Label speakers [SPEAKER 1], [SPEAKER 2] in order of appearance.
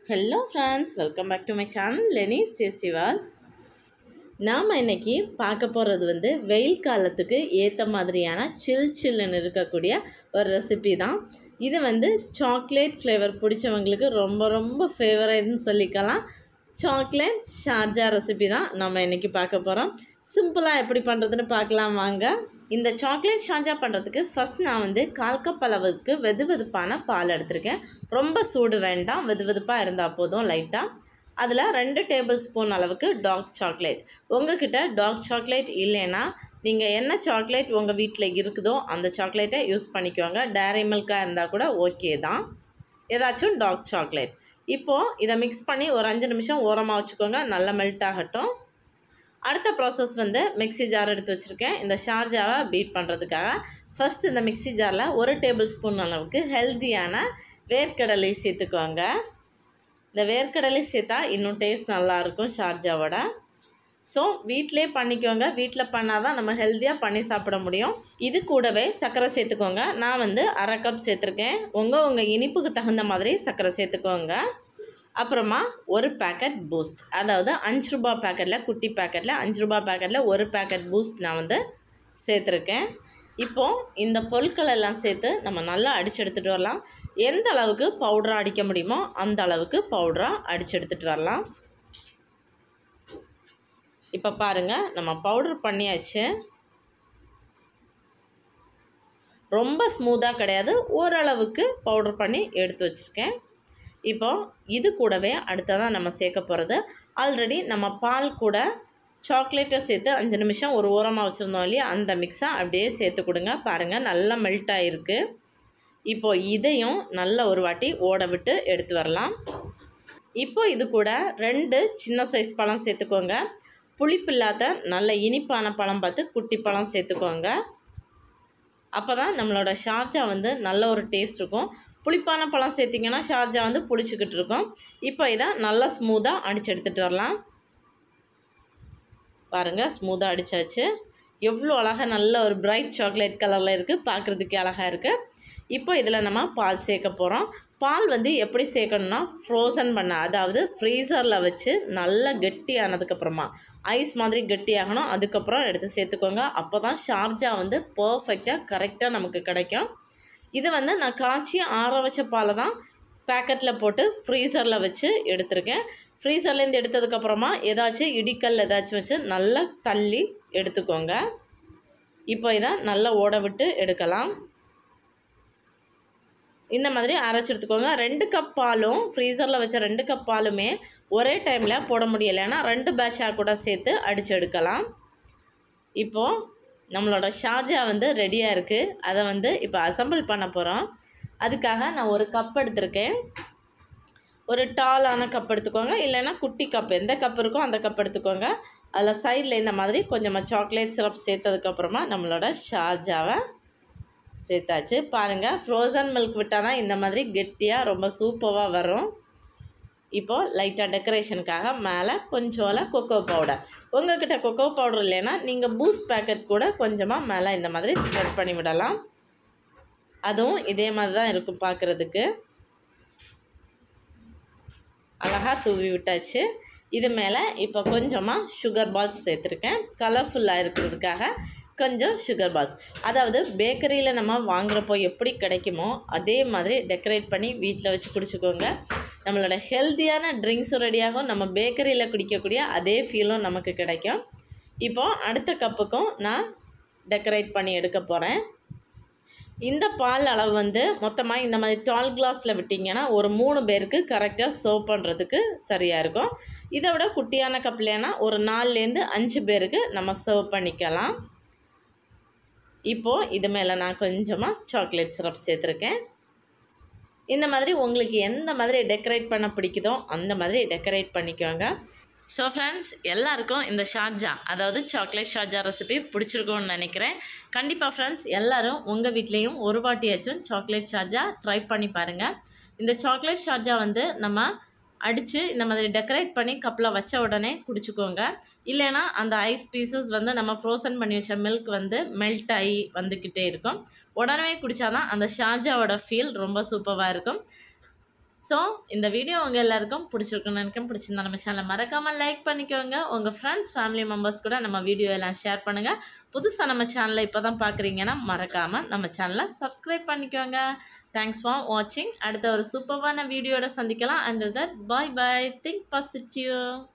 [SPEAKER 1] hello friends welcome back to my channel லெனிஸ் டேஸ்டிவால் நாம் இன்னைக்கு பார்க்க போகிறது வந்து வெயில் காலத்துக்கு ஏற்ற மாதிரியான சில் சில்லுன்னு இருக்கக்கூடிய ஒரு ரெசிபி தான் இது வந்து சாக்லேட் ஃப்ளேவர் பிடிச்சவங்களுக்கு ரொம்ப ரொம்ப ஃபேவரட்னு சொல்லிக்கலாம் சாக்லேட் ஷார்ஜா ரெசிபி தான் நம்ம இன்றைக்கி பார்க்க போகிறோம் சிம்பிளாக எப்படி பண்ணுறதுன்னு பார்க்கலாம் வாங்க இந்த சாக்லேட் ஷார்ஜா பண்ணுறதுக்கு ஃபஸ்ட் நான் வந்து கால் கப் அளவுக்கு வெது வெதுப்பான பால் எடுத்திருக்கேன் ரொம்ப சூடு வேண்டாம் வெது வெதுப்பாக இருந்தால் போதும் லைட்டாக அதில் ரெண்டு டேபிள் ஸ்பூன் அளவுக்கு டார்க் சாக்லேட் உங்ககிட்ட டார்க் சாக்லேட் இல்லைன்னா நீங்கள் என்ன சாக்லேட் உங்கள் வீட்டில் இருக்குதோ அந்த சாக்லேட்டை யூஸ் பண்ணிக்கோங்க டேரி மில்காக இருந்தால் கூட ஓகே தான் ஏதாச்சும் டார்க் சாக்லேட் இப்போது இதை மிக்ஸ் பண்ணி ஒரு அஞ்சு நிமிஷம் ஓரமாக வச்சுக்கோங்க நல்லா மெல்ட் ஆகட்டும் அடுத்த ப்ராசஸ் வந்து மிக்ஸி ஜார் எடுத்து வச்சுருக்கேன் இந்த ஷார்ஜாவை பீட் பண்ணுறதுக்காக ஃபஸ்ட் இந்த மிக்ஸி ஜாரில் ஒரு டேபிள் ஸ்பூன் அளவுக்கு ஹெல்த்தியான வேர்க்கடலை சேர்த்துக்கோங்க இந்த வேர்க்கடலை சேர்த்தா இன்னும் டேஸ்ட் நல்லாயிருக்கும் ஷார்ஜாவோட ஸோ வீட்டிலே பண்ணிக்கோங்க வீட்டில் பண்ணால் தான் நம்ம ஹெல்த்தியாக பண்ணி சாப்பிட முடியும் இது கூடவே சர்க்கரை சேர்த்துக்கோங்க நான் வந்து அரை கப் சேர்த்துருக்கேன் உங்கள் உங்கள் இனிப்புக்கு தகுந்த மாதிரி சர்க்கரை சேர்த்துக்கோங்க அப்புறமா ஒரு பேக்கெட் பூஸ்ட் அதாவது அஞ்சு ரூபா பேக்கெட்டில் குட்டி பேக்கெட்டில் அஞ்சு ரூபா பேக்கெட்டில் ஒரு பேக்கெட் பூஸ்ட் நான் வந்து சேர்த்துருக்கேன் இப்போது இந்த பொருட்கள் எல்லாம் சேர்த்து நம்ம நல்லா அடித்து எடுத்துகிட்டு வரலாம் எந்த அளவுக்கு பவுடராக அடிக்க முடியுமோ அந்த அளவுக்கு பவுடராக அடித்து எடுத்துகிட்டு வரலாம் இப்போ பாருங்கள் நம்ம பவுடர் பண்ணியாச்சு ரொம்ப ஸ்மூத்தாக கிடையாது ஓரளவுக்கு பவுடர் பண்ணி எடுத்து வச்சுருக்கேன் இப்போ இது கூடவே அடுத்ததாக நம்ம சேர்க்க போகிறது ஆல்ரெடி நம்ம பால் கூட சாக்லேட்டை சேர்த்து அஞ்சு நிமிஷம் ஒரு ஓரமாக வச்சுருந்தோம் இல்லையா அந்த மிக்ஸை அப்படியே சேர்த்து கொடுங்க பாருங்கள் நல்லா மெல்ட் ஆகிருக்கு இப்போது இதையும் நல்ல ஒரு வாட்டி ஓட விட்டு எடுத்து வரலாம் இப்போ இது கூட ரெண்டு சின்ன சைஸ் பழம் சேர்த்துக்கோங்க புளிப்பு இல்லாத நல்ல இனிப்பான பழம் பார்த்து குட்டி பழம் சேர்த்துக்கோங்க அப்போ தான் நம்மளோட ஷார்ஜா வந்து நல்ல ஒரு டேஸ்ட் இருக்கும் புளிப்பான பழம் சேர்த்திங்கன்னா ஷார்ஜா வந்து புளிச்சிக்கிட்டு இருக்கும் இப்போ இதை நல்லா ஸ்மூத்தாக அடித்து எடுத்துகிட்டு வரலாம் பாருங்கள் ஸ்மூத்தாக அடித்தாச்சு எவ்வளோ அழகாக நல்ல ஒரு பிரைட் சாக்லேட் கலரில் இருக்குது பார்க்குறதுக்கே அழகாக இருக்குது இப்போ இதில் நம்ம பால் சேர்க்க போகிறோம் பால் வந்து எப்படி சேர்க்கணும்னா ஃப்ரோசன் பண்ண அதாவது ஃப்ரீசரில் வச்சு நல்லா கெட்டி ஆனதுக்கப்புறமா ஐஸ் மாதிரி கெட்டியாகணும் அதுக்கப்புறம் எடுத்து சேர்த்துக்கோங்க அப்போ தான் ஷார்ஜா வந்து பர்ஃபெக்டாக கரெக்டாக நமக்கு கிடைக்கும் இது வந்து நான் காய்ச்சி ஆற வச்ச பாலை தான் பேக்கெட்டில் போட்டு ஃப்ரீசரில் வச்சு எடுத்திருக்கேன் ஃப்ரீசர்லேருந்து எடுத்ததுக்கப்புறமா ஏதாச்சும் இடிக்கல் ஏதாச்சும் வச்சு நல்லா தள்ளி எடுத்துக்கோங்க இப்போ இதை நல்லா ஓட விட்டு எடுக்கலாம் இந்த மாதிரி அரைச்சி எடுத்துக்கோங்க ரெண்டு கப் பாலும் ஃப்ரீசரில் வச்ச ரெண்டு கப் பாலுமே ஒரே டைமில் போட முடியலைன்னா ரெண்டு பேட்சாக கூட சேர்த்து அடித்து எடுக்கலாம் இப்போது நம்மளோட ஷார்ஜா வந்து ரெடியாக இருக்குது அதை வந்து இப்போ அசம்பிள் பண்ண போகிறோம் அதுக்காக நான் ஒரு கப் எடுத்திருக்கேன் ஒரு டாலான கப் எடுத்துக்கோங்க இல்லைன்னா குட்டி கப் எந்த கப் இருக்கோ அந்த கப் எடுத்துக்கோங்க அதில் சைடில் இந்த மாதிரி கொஞ்சமாக சாக்லேட் சிரப் சேர்த்ததுக்கப்புறமா நம்மளோட ஷார்ஜாவை சேர்த்தாச்சு பாருங்கள் ஃப்ரோசன் மில்க் விட்டால் தான் இந்த மாதிரி கெட்டியாக ரொம்ப சூப்பராக வரும் இப்போது லைட்டாக டெக்கரேஷனுக்காக மேலே கொஞ்சோல கொக்கோ பவுடர் உங்கள்கிட்ட கொக்கோ பவுடர் இல்லைன்னா நீங்கள் பூஸ்ட் பேக்கெட் கூட கொஞ்சமாக மேலே இந்த மாதிரி ஸ்ப்ரெட் பண்ணி விடலாம் அதுவும் இதே மாதிரி தான் இருக்கும் பார்க்குறதுக்கு அழகாக தூவி விட்டாச்சு இது மேலே இப்போ கொஞ்சமாக சுகர் பால்ஸ் சேர்த்துருக்கேன் கலர்ஃபுல்லாக இருக்கிறதுக்காக கொஞ்சம் சுகர் பால்ஸ் அதாவது பேக்கரியில் நம்ம வாங்குகிறப்போ எப்படி கிடைக்குமோ அதே மாதிரி டெக்கரேட் பண்ணி வீட்டில் வச்சு குடிச்சிக்கோங்க நம்மளோட ஹெல்த்தியான ட்ரிங்க்ஸும் ரெடியாகும் நம்ம பேக்கரியில் குடிக்கக்கூடிய அதே ஃபீலும் நமக்கு கிடைக்கும் இப்போது அடுத்த கப்புக்கும் நான் டெக்கரேட் பண்ணி எடுக்க போகிறேன் இந்த பால் அளவு வந்து மொத்தமாக இந்த மாதிரி டால் கிளாஸில் விட்டிங்கன்னா ஒரு மூணு பேருக்கு கரெக்டாக சர்வ் பண்ணுறதுக்கு சரியாக இருக்கும் இதை விட குட்டியான கப்லேனா ஒரு நாலுலேருந்து அஞ்சு பேருக்கு நம்ம சர்வ் பண்ணிக்கலாம் இப்போது இது மேலே நான் கொஞ்சமாக சாக்லேட் சிரப் சேர்த்துருக்கேன் இந்த மாதிரி உங்களுக்கு எந்த மாதிரி டெக்கரேட் பண்ண பிடிக்குதோ அந்த மாதிரி டெக்கரேட் பண்ணிக்கோங்க ஸோ ஃப்ரெண்ட்ஸ் எல்லாருக்கும் இந்த ஷார்ஜா அதாவது சாக்லேட் ஷார்ஜா ரெசிபி பிடிச்சிருக்கும்னு நினைக்கிறேன் கண்டிப்பாக ஃப்ரெண்ட்ஸ் எல்லோரும் உங்கள் வீட்லேயும் ஒரு வாட்டியாச்சும் சாக்லேட் ஷார்ஜா ட்ரை பண்ணி பாருங்கள் இந்த சாக்லேட் ஷார்ஜா வந்து நம்ம அடித்து இந்த மாதிரி டெக்கரேட் பண்ணி கப்பில் வச்ச உடனே குடிச்சிக்கோங்க இல்லைன்னா அந்த ஐஸ் பீசஸ் வந்து நம்ம ஃப்ரோசன் பண்ணி வச்ச மில்க் வந்து மெல்ட் ஆகி வந்துக்கிட்டே இருக்கும் உடனே குடித்தாதான் அந்த ஷார்ஜாவோட ஃபீல் ரொம்ப சூப்பராக இருக்கும் ஸோ இந்த வீடியோ உங்கள் எல்லாருக்கும் பிடிச்சிருக்குன்னு நினைக்கிறேன் பிடிச்சிருந்தா நம்ம சேனலை மறக்காமல் லைக் பண்ணிக்கோங்க உங்கள் ஃப்ரெண்ட்ஸ் ஃபேமிலி மெம்பர்ஸ் கூட நம்ம வீடியோ எல்லாம் ஷேர் பண்ணுங்கள் புதுசாக நம்ம சேனலை இப்போ தான் பார்க்குறீங்கன்னா மறக்காமல் நம்ம சேனலை சப்ஸ்கிரைப் பண்ணிக்கோங்க தேங்க்ஸ் ஃபார் வாட்சிங் அடுத்த ஒரு சூப்பரான வீடியோட சந்திக்கலாம் and that bye bye think positive